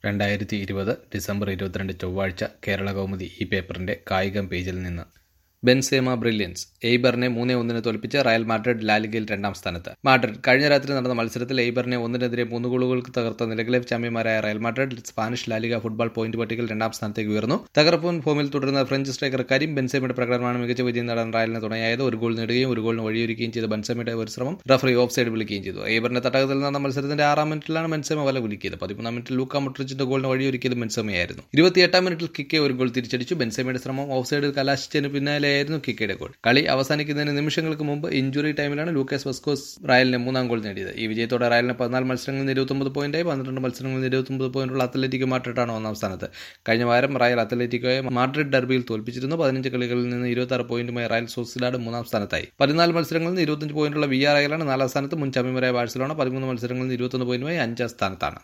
രണ്ടായിരത്തി ഇരുപത് ഡിസംബർ ഇരുപത്തിരണ്ട് ചൊവ്വാഴ്ച കേരള കൗമുദി ഈ പേപ്പറിന്റെ കായികം പേജിൽ നിന്ന് ബെൻസേമ ബ്രില്യൻസ് എയ്ബറിനെ മൂന്നേ ഒന്നിന് തോൽപ്പിച്ച് റയൽ മാഡ്രിഡ് ലാലിഗയിൽ രണ്ടാം സ്ഥാനത്ത് മാഡ്രിഡ് കഴിഞ്ഞ രാത്രി നടന്ന മത്സരത്തിൽ എയ്ബറിനെ ഒന്നിനെതിരെ മൂന്ന് ഗോളുകൾക്ക് തകർത്ത നിലവിലെ ചാമ്പ്യന്മാരായ Real Madrid Spanish La Liga football point പട്ടികയിൽ രണ്ടാം സ്ഥാനത്തേക്ക് ഉയർന്നു തകർപ്പൻ ഫോമിൽ തുടരുന്ന ഫ്രഞ്ച് സ്ട്രൈക്കർ കരീം ബെൻസേമയുടെ പ്രകടനമാണ് മികച്ച വിജയം നേടാൻ റയലിന് തുണയായത് ഒരു ഗോൾ നേടുകയും ഒരു ഗോളിന് വഴിയൊരുക്കുകയും ചെയ്ത ബെൻസേമയുടെ ഒരു ശ്രമം റഫറി ഓഫ് സൈഡ് വിളിക്കുകയും ചെയ്തു എയ്ബറിന്റെ തട്ടകത്തിൽ നടന്ന മത്സരത്തിന്റെ ആറാം മിനിറ്റിലാണ് ബെൻസേമ വല കുലുക്കിയത് പതിമൂന്നാം മിനിറ്റിൽ ലൂക്ക മുട്രിച്ചിന്റെ ഗോളിന് വഴിയൊരുക്കിയത് ബെൻസേമയായിരുന്നു ഇരുപത്തിയെട്ടാം മിനിറ്റിൽ കിക്കെ ഒരു ഗോൾ തിരിച്ചടിച്ചു ബെൻസേമയുടെ ശ്രമം ഓഫ് സൈഡിൽ കലാശിച്ചതിന് പിന്നാലെയായിരുന്നു കിക്കയുടെ ഗോൾ കളി അവസാനിക്കുന്നതിന് നിമിഷങ്ങൾക്ക് മുമ്പ് ഇഞ്ചുറി ടൈമിലാണ് ലൂക്കാസ് വസ്കോസ് റയലിന് മൂന്നാം ഗോൾ നേടിയത് ഈ വിജയത്തോടെ റയലിന് പതിനാല് മത്സരങ്ങളിൽ നിന്ന് ഇരുപത്തൊമ്പത് പോയിന്റായി പന്ത്രണ്ട് മത്സരങ്ങളിൽ നിന്ന് ഇരുപത്തൊമ്പത് പോയിന്റുള്ള അത്ലറ്റിക്കോ മാഡ്രിഡാണ് ഒന്നാം സ്ഥാനത്ത് കഴിഞ്ഞ വാരം റയൽ അത്ലറ്റിക്കോയെ മാഡ്രിഡ് ഡെർബിയിൽ തോൽപ്പിച്ചിരുന്നു പതിനഞ്ച് കളികളിൽ നിന്ന് ഇരുപത്തി ആറ് പോയിന്റുമായി റയൽ സോസിലാഡ് മൂന്നാം സ്ഥാനത്തായി പതിനാല് മത്സരങ്ങളിൽ നിന്ന് ഇരുപത്തഞ്ച് പോയിന്റുള്ള വി ആർ റയലാണ് നാലാം സ്ഥാനത്ത് മുൻ ചാമ്പ്യന്മാരായ ബാഴ്സലോണ പതിമൂന്ന് മത്സരങ്ങളിൽ നിന്ന് ഇരുപത്തൊന്ന് പോയിന്റുമായി അഞ്ചാം സ്ഥാനത്താണ്